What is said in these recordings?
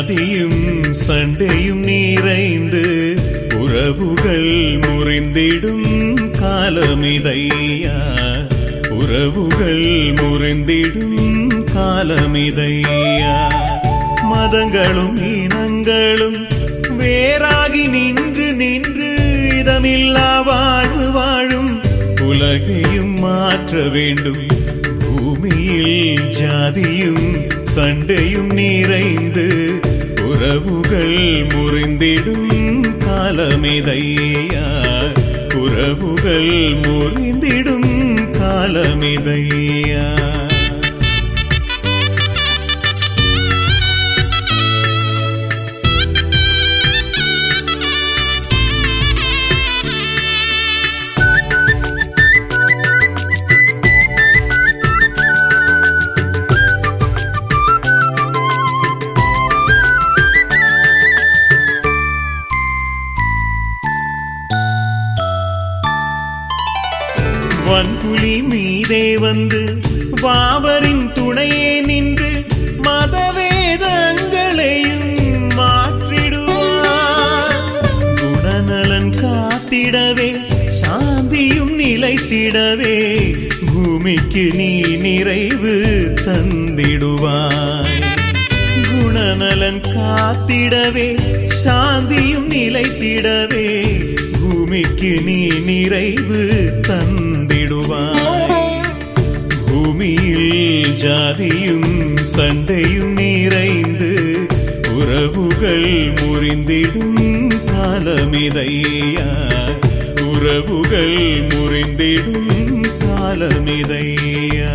ஜாதியும் சண்டையும் நிறைந்து உறவுகள் முறிந்திடும் காலமிதையா உறவுகள் முறிந்திடும் காலமிதையா மதங்களும் இனங்களும் வேறாகி நின்று நின்று இதமில்லா வாழ்வு வாழும் உலகையும் மாற்ற வேண்டும் பூமியில் ஜாதியும் சண்டையும் நிறைந்து உறவுகள் முறிந்திடும் காலமிதையா உறவுகள் முறிந்திடும் காலமிதையா வன்புலி மீதே வந்து வாவரின் துணையே நின்று மதவேதங்களையும் மாற்றிடுவார் குணநலன் காத்திடவே சாந்தியும் நிலைத்திடவே பூமிக்கு நீ நிறைவு தந்திடுவாய் குணநலன் காத்திடவே சாந்தியும் நிலைத்திடவே பூமிக்கு நீ நிறைவு தந்திடுவாய் பூமியில் ஜாதியும் சண்டையும் நிறைந்து உறவுகள் முறிந்திடும் காலமிதையா உறவுகள் முறிந்திடும் காலமிதையா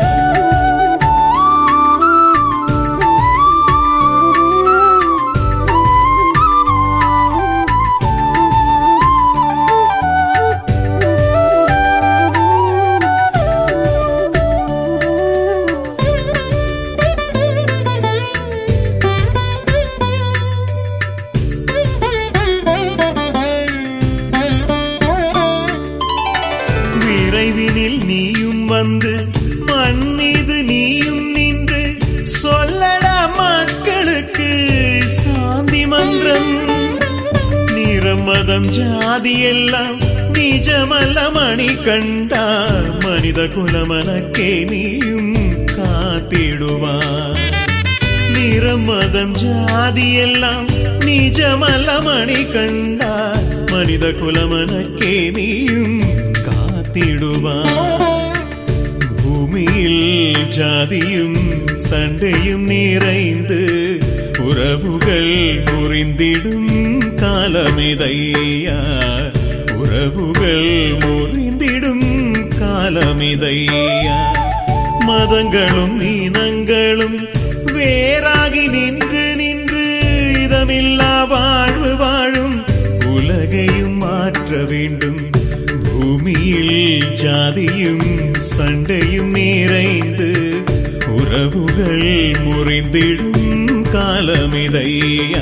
விரைவினில் நீயும் வந்து மண் மீது நீயும் நின்று சொல்லடா மக்களுக்கு சாந்தி மந்திரம் நிறம் மதம் ஜாதி எல்லாம் நிஜமல்ல மணி கண்டா மனித குலமனக்கே நீயும் காத்திடுவார் நிறம் மதம் ஜாதி எல்லாம் நிஜமல்ல மணி கண்டா மனித குலமனக்கே நீயும் காத்திடுவார் பூமியில் ஜாதியும் சண்டையும் நிறைந்து உறவுகள் முறிந்திடும் காலமிதையா உறவுகள் முறிந்திடும் காலமிதையா மதங்களும் இனங்களும் வேறாகி நின்று நின்று இதமில்லா வாழ்வு வாழும் உலகையும் மாற்ற வேண்டும் பூமியில் ஜாதியும் சண்டையும் நிறைந்து உறவுகள் முறிந்திடும் காலமிதையா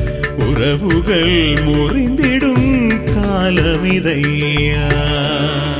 உறவுகள் முறிந்திடும் காலமிதையா